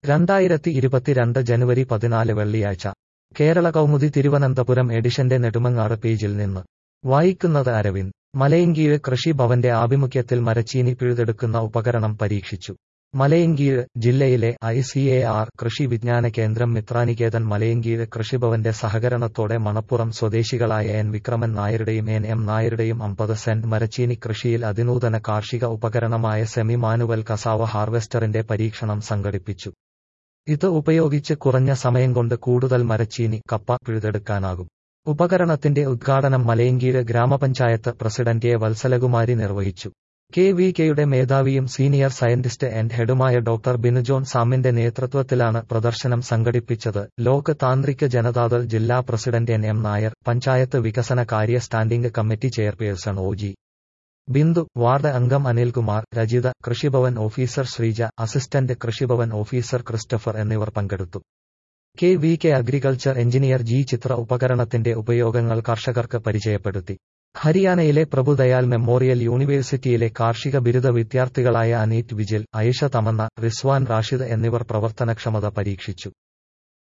രണ്ടായിരത്തി ഇരുപത്തിരണ്ട് ജനുവരി പതിനാല് വെള്ളിയാഴ്ച കേരള കൗമുദി തിരുവനന്തപുരം എഡിഷന്റെ നെടുമങ്ങാട് പേജിൽ നിന്ന് വായിക്കുന്നത് അരവിന്ദ് മലയങ്കീഴ് കൃഷി ഭവന്റെ ആഭിമുഖ്യത്തിൽ മരച്ചീനി പിഴുതെടുക്കുന്ന ഉപകരണം പരീക്ഷിച്ചു മലയങ്കീഴ് ജില്ലയിലെ ഐ സി എ ആർ കൃഷി വിജ്ഞാന കേന്ദ്രം മിത്രാനികേതൻ മലയങ്കീഴ് കൃഷിഭവന്റെ സഹകരണത്തോടെ മണപ്പുറം സ്വദേശികളായ എൻ വിക്രമൻ നായരുടെയും എൻ എം നായരുടെയും അമ്പത് സെന്റ് മരച്ചീനി കൃഷിയിൽ അതിനൂതന കാർഷിക ഉപകരണമായ സെമി മാനുവൽ കസാവ ഹാർവെസ്റ്ററിന്റെ പരീക്ഷണം സംഘടിപ്പിച്ചു ഇത് ഉപയോഗിച്ച് കുറഞ്ഞ സമയം കൊണ്ട് കൂടുതൽ മരച്ചീനി കപ്പ പിഴുതെടുക്കാനാകും ഉപകരണത്തിന്റെ ഉദ്ഘാടനം മലയങ്കീഴ് ഗ്രാമപഞ്ചായത്ത് പ്രസിഡന്റ് എ വത്സലകുമാരി നിർവഹിച്ചു കെ വി കെയുടെ മേധാവിയും സീനിയർ സയന്റിസ്റ്റ് ആൻഡ് ഹെഡുമായ ഡോക്ടർ ബിനുജോൺ സാമിന്റെ നേതൃത്വത്തിലാണ് പ്രദർശനം സംഘടിപ്പിച്ചത് ലോക് താന്ത്രിക് ജനതാദൾ ജില്ലാ president N M Nair panchayat വികസന കാര്യ standing committee chairperson O G Bindu ward അംഗം Anilkumar Rajitha Krishibhavan officer Sreeja assistant Krishibhavan officer Christopher എന്നിവർ പങ്കെടുത്തു K V K agriculture engineer G Chithra ഉപകരണത്തിന്റെ ഉപയോഗങ്ങൾ കർഷകർക്ക് പരിചയപ്പെടുത്തി ഹരിയാനയിലെ പ്രഭുദയാൽ മെമ്മോറിയൽ യൂണിവേഴ്സിറ്റിയിലെ കാർഷിക ബിരുദ വിദ്യാർത്ഥികളായ അനീറ്റ് വിജിൽ ഐഷ തമന്ന റിസ്വാൻ റാഷിദ് എന്നിവർ പ്രവർത്തനക്ഷമത പരീക്ഷിച്ചു